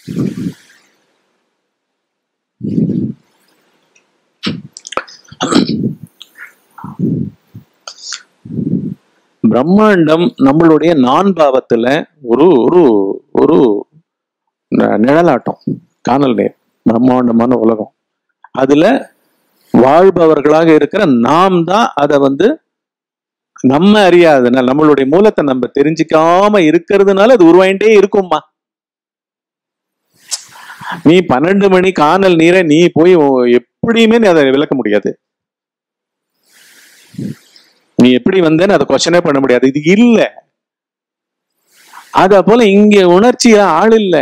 பிரம்மாண்டம் நம்மளுடைய நான் பாவத்துல ஒரு ஒரு ஒரு ந- நிழலாட்டம் காணல் நீர் பிரம்மாண்டமான உலகம் அதுல வாழ்பவர்களாக இருக்கிற நாம் தான் அதை வந்து நம்ம அறியாதனால நம்மளுடைய மூலத்தை நம்ம தெரிஞ்சுக்காம இருக்கிறதுனால அது உருவாயிட்டே இருக்கும்மா நீ பன்னெண்டு மணி காணல் நீரை நீ போய் உ- எப்படியுமே நீ அதை விளக்க முடியாது நீ எப்படி வந்தேன்னு அதை கொஸ்டனே பண்ண முடியாது இது இல்ல அத போல இங்க உணர்ச்சியில ஆள் இல்ல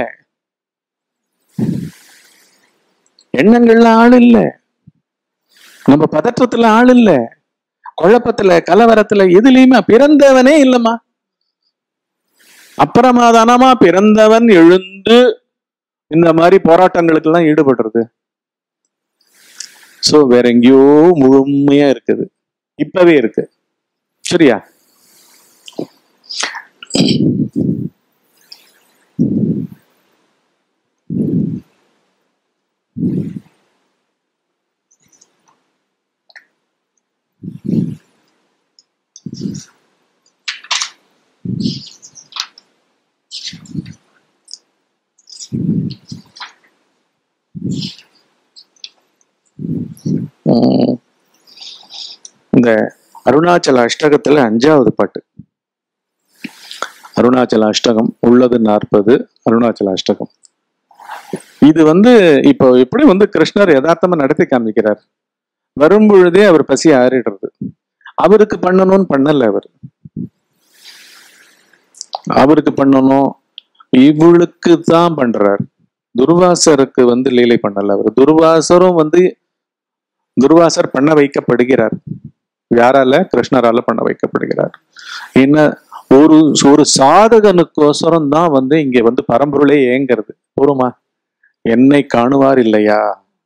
எண்ணங்கள்ல ஆள் இல்ல நம்ம பதற்றத்துல ஆள் இல்ல குழப்பத்துல கலவரத்துல எதுலயுமே பிறந்தவனே இல்லம்மா அப்புறமாதானமா பிறந்தவன் எழுந்து இந்த மாதிரி போராட்டங்களுக்கு எல்லாம் ஈடுபடுறது சோ வேற எங்கேயோ முழுமையா இருக்குது இப்பவே இருக்கு சரியா உம் இந்த அருணாச்சல அஷ்டகத்துல அஞ்சாவது பாட்டு அருணாச்சல அஷ்டகம் உள்ளது நாற்பது அருணாச்சல அஷ்டகம் இது வந்து இப்போ எப்படி வந்து கிருஷ்ணர் யதார்த்தமா நடத்தி காமிக்கிறார் வரும் பொழுதே அவர் பசி ஆறிடுறது அவருக்கு பண்ணணும்னு பண்ணல அவர் அவருக்கு பண்ணணும் இவளுக்கு தான் பண்றார் துர்வாசருக்கு வந்து லீலை பண்ணல அவர் துர்வாசரும் வந்து துர்வாசர் பண்ண வைக்கப்படுகிறார் யாரால கிருஷ்ணரால பண்ண வைக்கப்படுகிறார் என்ன ஒரு ஒரு சாதகனுக்கோசரம் தான் வந்து இங்க வந்து பரம்பொருளே ஏங்கிறது போருமா என்னை காணுவார் இல்லையா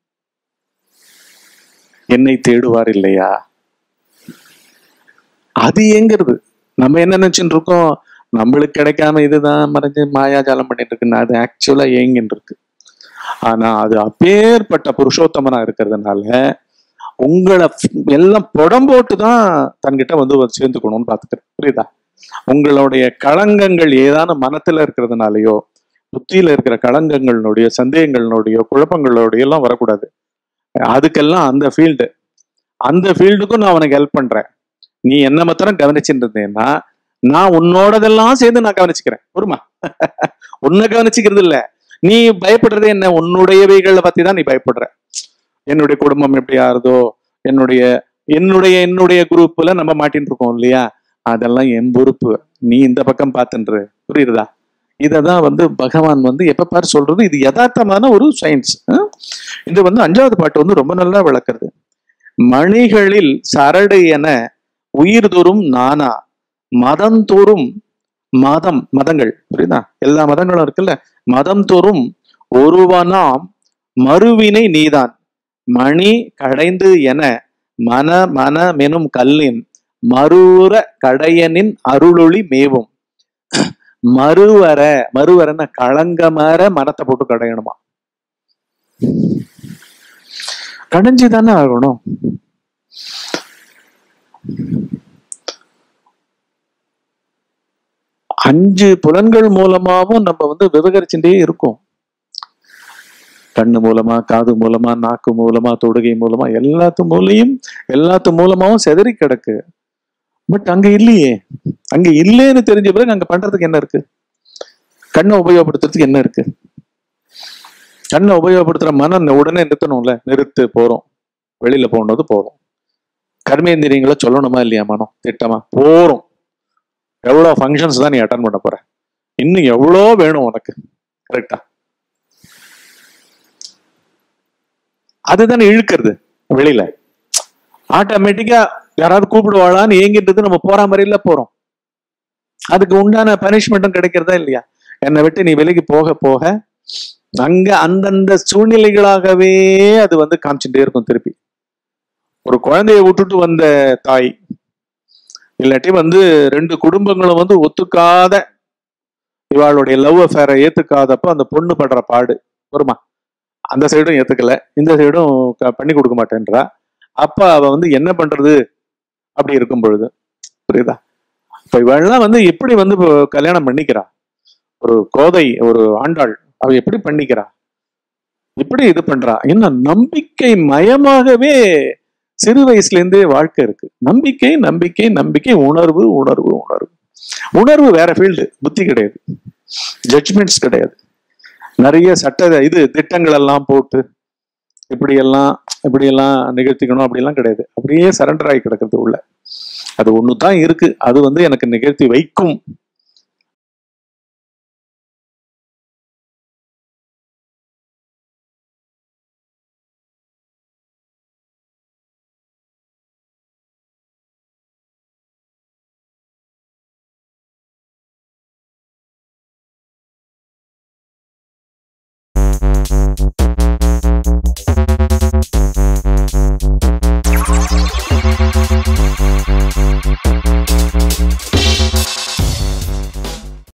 என்னை தேடுவார் இல்லையா அது ஏங்கிறது நம்ம என்ன நினைச்சுட்டு இருக்கோம் நம்மளுக்கு கிடைக்காம இதுதான் மறைஞ்சு மாயாஜாலம் பண்ணிட்டு இருக்குன்னு அது ஆக்சுவலா ஏங்கின்னு இருக்கு ஆனா அது அப்பேற்பட்ட புருஷோத்தமனா இருக்கிறதுனால உங்களை எல்லாம் புடம் போட்டு தான் தன்கிட்ட வந்து வந்து சேர்ந்துக்கணும்னு பாத்துக்கிறேன் புரியுதா உங்களுடைய களங்கங்கள் ஏதான மனத்துல இருக்கிறதுனாலயோ புத்தியில இருக்கிற களங்கங்களுடைய சந்தேகங்களுடைய குழப்பங்களுடைய எல்லாம் வரக்கூடாது அதுக்கெல்லாம் அந்த ஃபீல்டு அந்த ஃபீல்டுக்கும் நான் அவனுக்கு ஹெல்ப் பண்றேன் நீ என்ன மாத்திரம் கவனிச்சுட்டு இருந்தேன்னா நான் உன்னோடதெல்லாம் சேர்ந்து நான் கவனிச்சுக்கிறேன் ஒருமா உன்னை கவனிச்சுக்கிறது இல்ல நீ பயப்படுறது என்ன உன்னுடையவைகளை பத்தி தான் நீ பயப்படுற என்னுடைய குடும்பம் எப்படி ஆறுதோ என்னுடைய என்னுடைய என்னுடைய குரூப்ல நம்ம மாட்டின்னு இருக்கோம் இல்லையா அதெல்லாம் என் பொறுப்பு நீ இந்த பக்கம் பார்த்துன்று புரியுதா இததான் வந்து பகவான் வந்து எப்ப பாரு சொல்றது இது யதார்த்தமான ஒரு சயின்ஸ் இது வந்து அஞ்சாவது பாட்டு வந்து ரொம்ப நல்லா விளக்குறது மணிகளில் சரடு என உயிர்தோறும் நானா மதந்தோறும் மதம் மதங்கள் புரியுதா எல்லா மதங்களும் இருக்குல்ல மதம் தோறும் ஒருவனாம் மறுவினை நீதான் மணி கடைந்து என மன மன மெனும் கல்லின் மறுவர கடையனின் அருளொளி மேவும் மறுவர மறுவரன களங்கமர மரத்தை போட்டு கடையணுமா கடைஞ்சுதானே ஆகணும் அஞ்சு புலன்கள் மூலமாவும் நம்ம வந்து விவகரிச்சுட்டே இருக்கோம் கண்ணு மூலமா காது மூலமா நாக்கு மூலமா தொடுகை மூலமா எல்லாத்து மூலையும் எல்லாத்து மூலமாவும் செதறி கிடக்கு பட் அங்க இல்லையே அங்க இல்லைன்னு தெரிஞ்ச பிறகு அங்க பண்றதுக்கு என்ன இருக்கு கண்ணை உபயோகப்படுத்துறதுக்கு என்ன இருக்கு கண்ணை உபயோகப்படுத்துற மனம் உடனே நிறுத்தணும்ல நிறுத்து போறோம் வெளியில போனது போறோம் கர்மேந்திரியங்களை சொல்லணுமா இல்லையா மனம் திட்டமா போறோம் எவ்வளவு ஃபங்க்ஷன்ஸ் தான் நீ அட்டன் பண்ண போற இன்னும் எவ்வளோ வேணும் உனக்கு கரெக்டா அதுதானே இழுக்கிறது வெளியில ஆட்டோமேட்டிக்கா யாராவது கூப்பிடுவாளான்னு ஏங்கிட்டு நம்ம போற மாதிரில போறோம் அதுக்கு உண்டான பனிஷ்மெண்ட்டும் கிடைக்கிறதா இல்லையா என்னை விட்டு நீ விலகி போக போக அங்க அந்தந்த சூழ்நிலைகளாகவே அது வந்து காமிச்சுட்டே இருக்கும் திருப்பி ஒரு குழந்தைய விட்டுட்டு வந்த தாய் இல்லாட்டி வந்து ரெண்டு குடும்பங்களும் வந்து ஒத்துக்காத இவாளுடைய லவ் அஃபேரை ஏத்துக்காதப்போ அந்த பொண்ணு படுற பாடு வருமா அந்த சைடும் ஏத்துக்கல இந்த சைடும் க- பண்ணி கொடுக்க மாட்டேன்றா அப்ப அவ வந்து என்ன பண்றது அப்படி இருக்கும் பொழுது புரியுதா இப்ப இவெல்லாம் வந்து எப்படி வந்து இப்போ கல்யாணம் பண்ணிக்கிறா ஒரு கோதை ஒரு ஆண்டாள் அவ எப்படி பண்ணிக்கிறா எப்படி இது பண்றா என்ன நம்பிக்கை மயமாகவே சிறு வயசுல இருந்தே வாழ்க்கை இருக்கு நம்பிக்கை நம்பிக்கை நம்பிக்கை உணர்வு உணர்வு உணர்வு உணர்வு வேற ஃபீல்டு புத்தி கிடையாது ஜட்ஜ்மெண்ட்ஸ் கிடையாது நிறைய சட்ட இது திட்டங்கள் எல்லாம் போட்டு இப்படி எல்லாம் இப்படி எல்லாம் நிகழ்த்திக்கணும் அப்படிலாம் கிடையாது அப்படியே சரண்டர் ஆகி கிடக்குறது உள்ள அது ஒன்று தான் இருக்கு அது வந்து எனக்கு நிகழ்த்தி வைக்கும்